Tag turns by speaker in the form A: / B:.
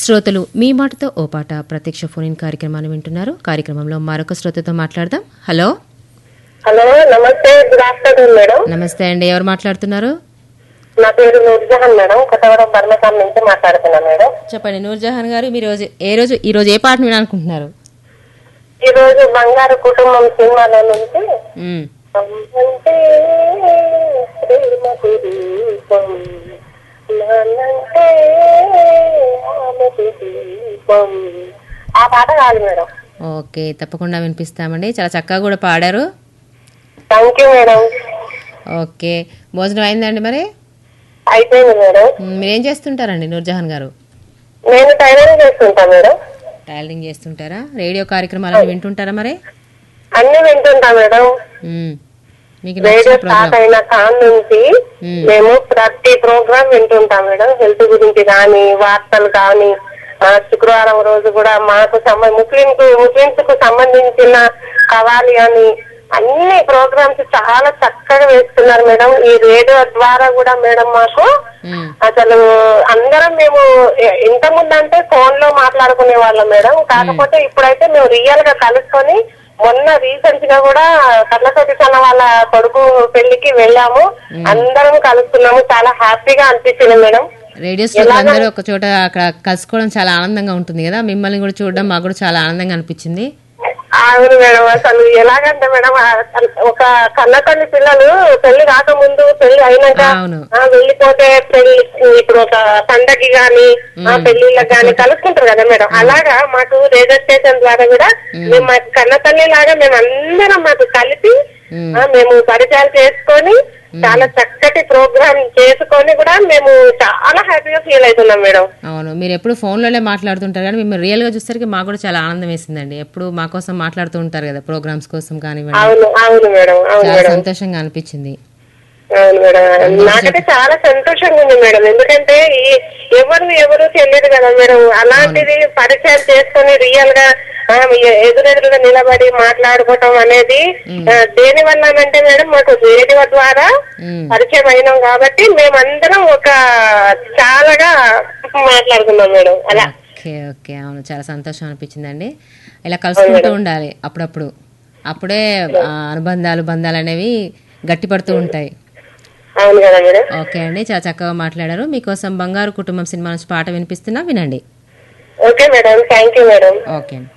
A: శ్రోతలు మీ మాటతో ఓ పాట ప్రత్యక్ష ఫోన్ ఇన్ కార్యక్రమాన్ని వింటున్నారు కార్యక్రమంలో మరొక శ్రోతతో మాట్లాడదాం హలో
B: హలో నమస్తే గుడ్ ఆఫ్టర్నూన్ మేడం
A: నమస్తే అండి ఎవరు మాట్లాడుతున్నారు
B: నా పేరు నూర్జహాన్ మేడం కొత్తగూడెం బర్మకాం నుంచి మాట్లాడుతున్నా మేడం
A: చెప్పండి నూర్జహాన్ గారు మీరు రోజు ఏ రోజు ఈ రోజు ఏ పాటను వినాలనుకుంటున్నారు
B: ఈ రోజు బంగారు కుటుంబం సినిమాలో నుంచి
A: మ్మ్.
B: అమ్మంటే ప్రేమకు దీపం నాన్నంటే ఆమెకు దీపం ఆ పాట కాదు మేడం
A: ఓకే తప్పకుండా వినిపిస్తామండి చాలా చక్కగా కూడా పాడారు
B: థ్యాంక్ యూ మేడం
A: ఓకే భోజనం అయిందండి మరి
B: అయిపోయింది మేడం
A: మ్మ్, మీరేం చేస్తుంటారండి నూర్జహాన్ గారు
B: నేను టైలరింగ్ చేస్తుంటా మేడం
A: టైలరింగ్ చేస్తుంటారా రేడియో కార్యక్రమాలను వింటుంటారా మరి
B: అన్ని వింటుంటా మేడం
A: మ్మ్. మీకు
B: రేడియో
A: నచ్చిన
B: స్టార్ట్
A: ప్రోగ్రామ్
B: అయిన కాన్ నుంచి
A: మ్మ్.
B: మేము ప్రతి ప్రోగ్రామ్ వింటుంటాం మేడం హెల్త్ గురించి కానీ వార్తలు కానీ ఆ, శుక్రవారం రోజు కూడా మాకు సంబ ముస్లిం ముస్లింస్ కు సంబంధించిన కవాలి అని అన్ని ప్రోగ్రామ్స్ చాలా చక్కగా వేస్తున్నారు మేడం ఈ రేడియో ద్వారా కూడా మేడం మాకు
A: మ్మ్.
B: అసలు అందరం మేము ఎ- ఇంత ముందు అంటే ఫోన్ లో మాట్లాడుకునే వాళ్ళం మేడం కాకపోతే ఇప్పుడైతే మేము రియల్ గా కలుసుకొని మొన్న రీసెంట్ గా కూడా కర్ణకోటి సన్న వాళ్ళ కొడుకు పెళ్లికి వెళ్ళాము అందరం కలుస్తున్నాము చాలా హ్యాపీగా అనిపించింది మేడం
A: రేడియో శ్రోతలు అందరూ ఒక చోట అక్కడ కలుసుకోవడం చాలా ఆనందంగా ఉంటుంది కదా మిమ్మల్ని కూడా చూడడం మాకు కూడా చాలా ఆనందంగా అనిపించింది
B: అవును మేడం అసలు ఎలాగంటే మేడం ఆ ఒక కన్నతల్లి పిల్లలు పెళ్లి రాకముందు పెళ్లి అయినాక
A: అవును.
B: ఆ, వెళ్ళిపోతే పెళ్లి ఇప్పుడు ఒక పండగకి గాని ఆ పెళ్లిళ్ళకి గాని కలుసుకుంటారు కదా మేడం అలాగా మాకు రేడియో స్టేషన్ ద్వారా కూడా మేము మాకు కన్నతల్లి లాగా మేము అందరం మాకు కలిపి
A: మ్మ్.
B: ఆ, మేము పరిచయాలు చేసుకొని చాలా చక్కటి ప్రోగ్రామ్ చేసుకొని కూడా మేము చాలా హ్యాపీగా ఫీల్ అవుతున్నాం మేడం
A: అవును మీరు ఎప్పుడు ఫోన్లోనే మాట్లాడుతుంటారు కానీ మిమ్మల్ని రియల్ గా చూసరికి మాకు కూడా చాలా ఆనందం వేసిందండి ఎప్పుడు మా కోసం మాట్లాడుతూ ఉంటారు కదా ప్రోగ్రామ్స్ కోసం కానివ్వండి
B: అవును అవును మేడం అవును
A: చాలా
B: మేడం
A: సంతోషంగా అనిపించింది
B: అవును మేడం నాకైతే చాలా సంతోషంగా ఉంది మేడం ఎందుకంటే ఈ ఎవరు ఎవరు తెలియదు కదా మేడం అలాంటిది పరిచయం చేసుకొని రియల్ గా ఆ, ఎ- ఎదురెదురుగా నిలబడి మాట్లాడుకోవటం అనేది ఆ, దేని వల్ల అంటే మేడం మాకు రేడియో ద్వారా
A: మ్మ్.
B: పరిచయం అయినాం కాబట్టి మేమందరం ఒక చాలాగా మాట్లాడుకున్నాం మేడం అలా
A: ఓకే ఓకే అవును చాలా సంతోషం అనిపించిందండి ఇలా కలుసుకుంటూ ఉండాలి అప్పుడప్పుడు అప్పుడే ఆ, అనుబంధాలు బంధాలు అనేవి గట్టిపడుతూ ఉంటాయి
B: అవును కదా మేడం
A: ఓకే అండి చాలా చక్కగా మాట్లాడారు మీకోసం బంగారు కుటుంబం సినిమా నుంచి పాట వినిపిస్తున్నా వినండి
B: okay madam thank you madam
A: okay అండి